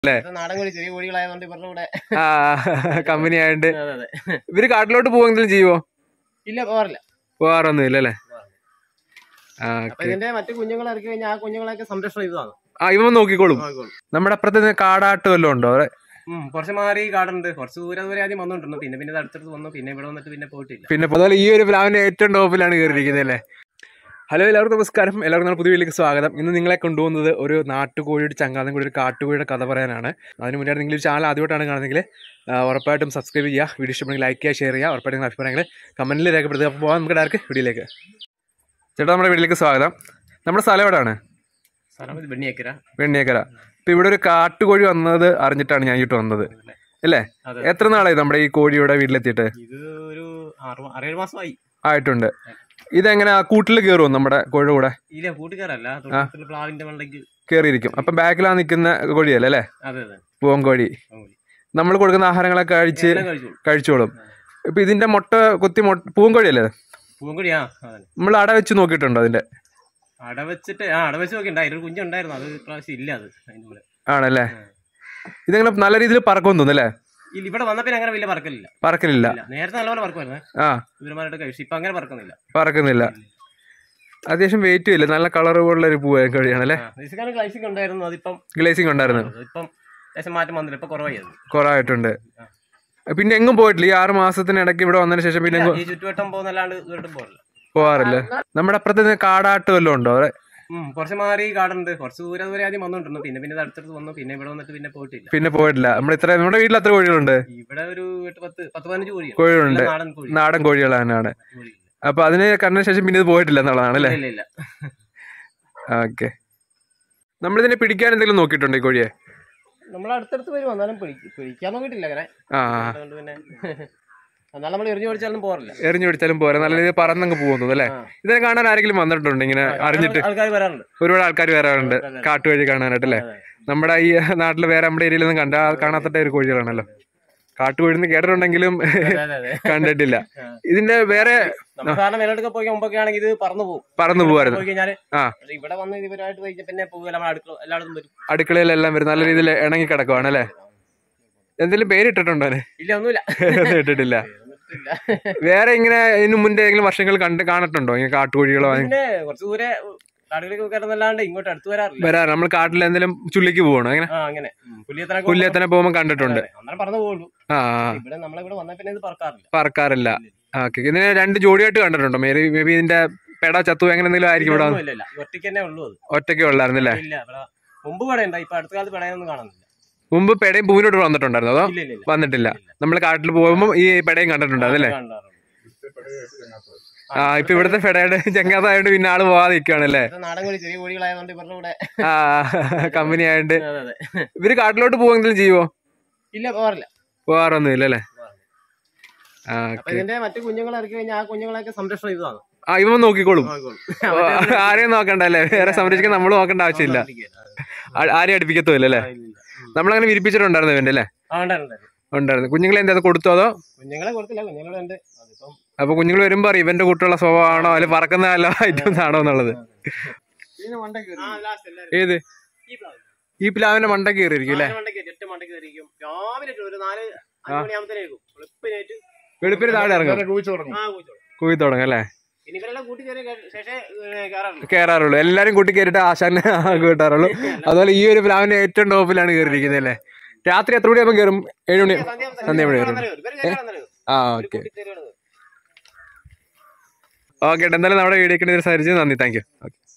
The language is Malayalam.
ഇത് നാടൻ കോഴി ചെറിയ കോഴികളായതുകൊണ്ട് ഇവരുടെ കൂടെ ആ കമ്പനി ആയതുകൊണ്ട് അതെ അതെ ഇവര് കാട്ടിലോട്ട് പോവെങ്കിലും ചെയ്യുവോ ഇല്ല പോകാറില്ല പോവാറൊന്നും ഇല്ല അല്ലേ ആ അപ്പൊ ഇതിന്റെ മറ്റു കുഞ്ഞുങ്ങളെ ഇറക്കി കഴിഞ്ഞാൽ ആ കുഞ്ഞുങ്ങളെയൊക്കെ സംരക്ഷണം ഇതാണ് ആ ഇവൻ നോക്കിക്കോളും നമ്മുടെ അപ്പുറത്ത് കാടാട്ട് വല്ലതും ഉണ്ടോ അവിടെ ഉം, കുറച്ച് മാറി കാടുണ്ട് കുറച്ച് ദൂരെ ദൂരെ ആദ്യം വന്നോണ്ടിരുന്നു പിന്നെ പിന്നെ ഇത് അടുത്തടുത്ത് വന്നു പിന്നെ ഇവിടെ വന്നിട്ട് പിന്നെ പോയിട്ടില്ല പിന്നെ അതുപോലെ ഈ ഒരു പ്ലാവിന്റെ ഏറ്റവും ടോപ്പിലാണ് കയറിയിരിക്കുന്നത് അല്ലേ ഹലോ എല്ലാവർക്കും നമസ്കാരം എല്ലാവർക്കും നമ്മുടെ പുതിയ വീട്ടിലേക്ക് സ്വാഗതം ഇന്ന് നിങ്ങളെ കൊണ്ടുപോകുന്നത് ഒരു നാട്ടുകോഴിയുടെ ചങ്ങാതം കൂടി ഒരു കാട്ടുകോഴിയുടെ കഥ പറയാനാണ് അതിന് മുന്നേ നിങ്ങൾ ഈ ചാനൽ ആദ്യമായിട്ടാണ് കാണുന്നതെങ്കിൽ ആ, ഉറപ്പായിട്ടും സബ്സ്ക്രൈബ് ചെയ്യുക വീഡിയോ ഇഷ്ടപ്പെടുമെങ്കിൽ ലൈക്ക് ചെയ്യുക ഷെയർ ചെയ്യുക ഉറപ്പായിട്ടും നിങ്ങളുടെ അഭിപ്രായങ്ങൾ കമന്റിൽ രേഖപ്പെടുത്തുക അപ്പോൾ പോകാം നമുക്ക് ഡയറക്റ്റ് വീഡിയോയിലേക്ക് ചേട്ടാ നമ്മുടെ വീട്ടിലേക്ക് സ്വാഗതം നമ്മുടെ സ്ഥലം എവിടെയാണ് സ്ഥലം ഇത് വെണ്ണിയേക്കര വെണ്ണിയേക്കര ഇപ്പം ഇവിടെ ഒരു കാട്ടുകോഴി വന്നത് അറിഞ്ഞിട്ടാണ് ഞാൻ ഇങ്ങോട്ട് വന്നത് അല്ലേ അതെ എത്ര നാളായി നമ്മുടെ ഈ കോഴിയുടെ വീട്ടിലെത്തിയിട്ട് ഇത് ഒരു ആറ് മാ- ആറേഴ് മാസമായി ആയിട്ടുണ്ട് ഇതെങ്ങനെ കൂട്ടിൽ കയറുമോ നമ്മുടെ കോഴിയുടെ കൂടെ ഇല്ല കൂട്ടുകാരല്ല തൊട്ടടുത്തുള്ള പ്ലാവിന്റെ മണ്ടയ്ക്ക് കയറിയിരിക്കും അപ്പം ബാക്കിലാണ് നിൽക്കുന്ന കോഴിയല്ലേ അല്ലേ അതെ അതെ പൂവൻ കോഴി നമ്മൾ കൊടുക്കുന്ന ആഹാരങ്ങളൊക്കെ കഴിച്ച് എല്ലാം കഴിച്ചോളൂ കഴിച്ചോളും ഇപ്പൊ ഇതിന്റെ മുട്ട കുത്തി മുട്ട പൂവൻ കോഴിയല്ലേ പൂങ്കൊടിയാ അതെ നമ്മൾ അട വെച്ച് നോക്കിയിട്ടുണ്ടോ അതിന്റെ അടവച്ചിട്ട് ആ അടവച്ച് നോക്കി അതിലൊരു കുഞ്ഞുണ്ടായിരുന്നു അത് ഇപ്രാവശ്യം ഇല്ല അത് അതിന്റെ കൂടെ ആണല്ലേ ഇതെങ്ങനെ നല്ല രീതിയിൽ പറക്കും തോന്നുന്നു അല്ലേ ഇല്ല ഇവിടെ വന്ന പിന്നെ അങ്ങനെ വലിയ പറക്കലില്ല പറക്കലില്ല ഇല്ല നേരത്തെ നല്ലപോലെ പറക്കുമായിരുന്നേ ആ ഇവരുമാരുടെ കഴിച്ചു ഇപ്പൊ അങ്ങനെ പറക്കുന്നില്ല പറക്കുന്നില്ല അത്യാവശ്യം വെയിറ്റും ഇല്ല നല്ല കളർ ഉള്ള ഒരു പൂവൻ കോഴിയാണ് അല്ലേ ഡിസ്കാണ് ക്ലൈസിക് ഉണ്ടായിരുന്നു അതിപ്പം ഗ്ലേസിംഗ് ഉണ്ടായിരുന്നു ഇപ്പം ലേശം മാറ്റം വന്നില്ല ഇപ്പൊ കുറവായി അത് കുറവായിട്ടുണ്ട് പിന്നെ എങ്ങും പോയിട്ടില്ല ഈ ആറ് മാസത്തിനിടയ്ക്ക് ഇവിടെ വന്നതിന് ശേഷം പിന്നെ എങ്ങും ഈ ചുറ്റുവട്ടം പോകുന്നല്ലാണ്ട് ഇവരുടെ പോകില്ല പോവാറില്ല നമ്മുടെ അപ്പുറത്ത് കാടാട്ട് വല്ലതും ഉണ്ടോ അവിടെ ഉം കുറച്ച് മാറി കാടുണ്ട് കുറച്ച് ദൂരെ ദൂരെ ആദ്യം വന്നോണ്ടിരുന്നു പിന്നെ പിന്നെ ഇത് അടുത്തടുത്ത് വന്നു പിന്നെ ഇവിടെ വന്നിട്ട് പിന്നെ പോയിട്ടില്ല പിന്നെ പോയിട്ടില്ല നമ്മൾ ഇത്ര നമ്മുടെ വീട്ടിൽ എത്ര കോഴികളുണ്ട് ഇവിടെ ഒരു എട്ട് പത്ത് പത്ത് പതിനഞ്ച് കോഴിയാണ് കോഴികളുണ്ട് എല്ലാം നാടൻ കോഴി നാടൻ കോഴികൾ തന്നെയാണ് കോഴിയില്ല. അപ്പൊ അതിന് കണ്ടതിന് ശേഷം പിന്നെ ഇത് പോയിട്ടില്ല എന്നുള്ളതാണ് അല്ലേ ഇല്ല ഇല്ല ഓക്കെ നമ്മളിതിനെ പിടിക്കാൻ എന്തെങ്കിലും നോക്കിയിട്ടുണ്ടോ ഈ കോഴിയെ നമ്മൾ അടുത്തടുത്ത് വരും എന്നാലും പിടിക്ക- പിടിക്കാൻ നോക്കിയിട്ടില്ല അങ്ങനെ ആ അതുകൊണ്ട് പിന്നെ എന്നാലും നമ്മൾ എറിഞ്ഞു പിടിച്ചാലും പോറില്ല എറിഞ്ഞു പിടിച്ചാലും പോരാ നല്ല രീതിയിൽ പറന്നങ്ങ് പോകുന്നു അല്ലേ ആ. ഇതിനെ കാണാൻ ആരെങ്കിലും വന്നിട്ടുണ്ട് ഇങ്ങനെ അറിഞ്ഞിട്ട് ആൾക്കാർ വരാറുണ്ട് ഒരുപാട് ആൾക്കാർ വരാറുണ്ട് കാട്ടുവഴി കാണാനായിട്ട് അല്ലേ നമ്മുടെ ഈ നാട്ടിൽ വേറെ നമ്മുടെ ഏരിയയിലൊന്നും കണ്ട കാണാത്ത ഒരു കോഴികളാണല്ലോ കാട്ടുകോഴിന്ന് കേട്ടിട്ടുണ്ടെങ്കിലും അതെ അതെ അതെ കണ്ടിട്ടില്ല ആ. ഇതിന്റെ വേറെ നമ്മൾ സാധാരണ മേലോട്ടൊക്കെ പോയി മുമ്പൊക്കെ ആണെങ്കിൽ ഇത് പറന്നു പോകും പറന്നു പോവായിരുന്നു പോയി കഴിഞ്ഞാല് ആ. പക്ഷേ ഇവിടെ വന്ന് ഇവരായിട്ട് പോയി പിന്നെ പോകുക നമ്മൾ അടുക്കള എല്ലായിടത്തും വരും അടുക്കളയിലെല്ലാം വരും നല്ല രീതിയിൽ ഇണങ്ങി കിടക്കുവാണ് അല്ലേ എന്തെങ്കിലും പേരിട്ടിട്ടുണ്ടോ അതിന് ഇല്ല ഒന്നുമില്ല ഒന്നും ഇട്ടിട്ടില്ല ഇല്ല. വേറെ ഇങ്ങനെ ഇതിനു മുന്നേ ഏതെങ്കിലും വർഷങ്ങൾ കണ്ട് കാണട്ടുണ്ടോ ഇങ്ങനെ കാട്ടുകോഴികളോ പിന്നെ കുറച്ച് ദൂരെ കാടുകളിലേക്ക് കയറുന്നല്ലാണ്ട് ഇങ്ങോട്ട് അടുത്ത് വരാറില്ല വരാറ് നമ്മൾ കാട്ടിൽ എന്തെങ്കിലും ചുള്ളിക്ക് പോകണോ അങ്ങനെ ആ അങ്ങനെ പുല്ലിയത്തനൊക്കെ പുല്ലേത്തനെ പോകുമ്പോൾ കണ്ടിട്ടുണ്ട് അന്നേരം പറന്നു പോകുള്ളൂ ആ ഇവിടെ നമ്മളിവിടെ വന്ന പിന്നെ ഇത് പറക്കാറില്ല പറക്കാറില്ല ഓക്കെ ഇതിനെ രണ്ട് ജോഡിയായിട്ട് കണ്ടിട്ടുണ്ടോ മേബി മേ ബി ഇതിന്റെ പെട ചത്തു അങ്ങനെ എന്തെങ്കിലും ആയിരിക്കും ഇവിടെ ഒന്നും ഇല്ല ഇല്ല ഒറ്റയ്ക്ക് തന്നെ ഉള്ളൂ അത് ഒറ്റയ്ക്ക് ഉള്ളായിരുന്നല്ലേ ഇല്ല ഇവിടെ മുമ്പ് പടയുണ്ട ഇപ്പൊ അടുത്ത കാലത്ത് പടയൊന്നും കാണുന്നില്ല മുമ്പ് പെടയും പൂവിനോട്ട് വന്നിട്ടുണ്ടായിരുന്നു അതോ ഇല്ല ഇല്ല ഇല്ല വന്നിട്ടില്ല നമ്മൾ കാട്ടിൽ പോകുമ്പോൾ ഈ പെടയും കണ്ടിട്ടുണ്ടായിരുന്നു അല്ലേ കാണാറുണ്ട്. ആ ഇപ്പൊ ഇവിടുത്തെ പെടയുടെ ചങ്ങാതായോണ്ട് പിന്നെ ആള് പോവാതെ നിൽക്കുകയാണല്ലേ ഇത് നാടൻ കോഴി ചെറിയ കോഴികളായതുകൊണ്ട് ഇവരുടെ കൂടെ ആ കമ്പനി ആയതുകൊണ്ട് അതെ അതെ ഇവര് കാട്ടിലോട്ട് പോവെങ്കിലും ചെയ്യുവോ ഇല്ല പോകാറില്ല പോവാറൊന്നും ഇല്ല അല്ലേ ആ അപ്പൊ ഇതിന്റെ മറ്റു കുഞ്ഞുങ്ങളെ ഇറക്കി കഴിഞ്ഞാൽ ആ കുഞ്ഞുങ്ങളെയൊക്കെ സംരക്ഷണം ഇതാണ് ആ ഇവൻ നോക്കിക്കോളും നോക്കിക്കോളും. ഓ, ആരെയും നോക്കണ്ട അല്ലേ വേറെ സംരക്ഷിക്കാൻ നമ്മൾ നോക്കേണ്ട ആവശ്യമില്ല ആ- ആരെയും അടുപ്പിക്കത്തുമില്ല അല്ലേ ആ, ഇല്ല, ഇല്ല. ഉം. നമ്മളങ്ങനെ വിരിപ്പിച്ചിട്ടുണ്ടായിരുന്നു ഇവന്റെ അല്ലേ ആ, ഉണ്ടായിരുന്നു, ഉണ്ടായിരുന്നു. ഉണ്ടായിരുന്നു കുഞ്ഞുങ്ങളെ എന്താ അത് കൊടുത്തോ അതോ കുഞ്ഞുങ്ങളെ കൊടുത്തില്ല കുഞ്ഞുങ്ങളെ ഉണ്ട് അതിപ്പം അപ്പൊ കുഞ്ഞുങ്ങൾ വരുമ്പോ അറിയും ഇവന്റെ കുട്ടിയുള്ള സ്വഭാവമാണോ അല്ലെ പറക്കുന്ന നല്ല ഐറ്റംസ് ആണോ എന്നുള്ളത് ആ, last എല്ലാവരും. ഏത് ഈ പ്ലാവ്. ഈ പ്ലാവിന്റെ മണ്ട കയറിയിരിക്കും അല്ലേ നാല് മണ്ടയ്ക്ക് കയറി, ഒറ്റ മണ്ടയ്ക്ക് കയറിയിരിക്കും. രാവിലെ ഒരു നാല് അഞ്ച് മണിയാകുമ്പത്തേക്കും വെളുപ്പിനേറ്റ് വെളുപ്പിന് താഴെ ഇറങ്ങും ആ കൂച്ചോളും കൂയി തുടങ്ങും അല്ലേ ഇനി ഇവരെല്ലാം കൂട്ടി കയറി ശേഷം കയറാറുണ്ട് കയറാറുള്ളൂ എല്ലാരും കൂട്ടി കയറിയിട്ട് ആശാനെ കിട്ടാറുള്ളൂ അതുപോലെ ഈ ഒരു പ്ലാവിന്റെ ഏറ്റവും ടോപ്പിലാണ് കയറിയിരിക്കുന്നത് അല്ലേ രാത്രി എത്ര മണിയാകുമ്പോൾ കയറും ഏഴ് മണി സന്ധ്യ മണി കയറും ആ ഓക്കെ ഓക്കെ എന്തായാലും നമ്മുടെ വീഡിയോക്ക് സഹകരിച്ച് നന്ദി താങ്ക് യു ഓക്കെ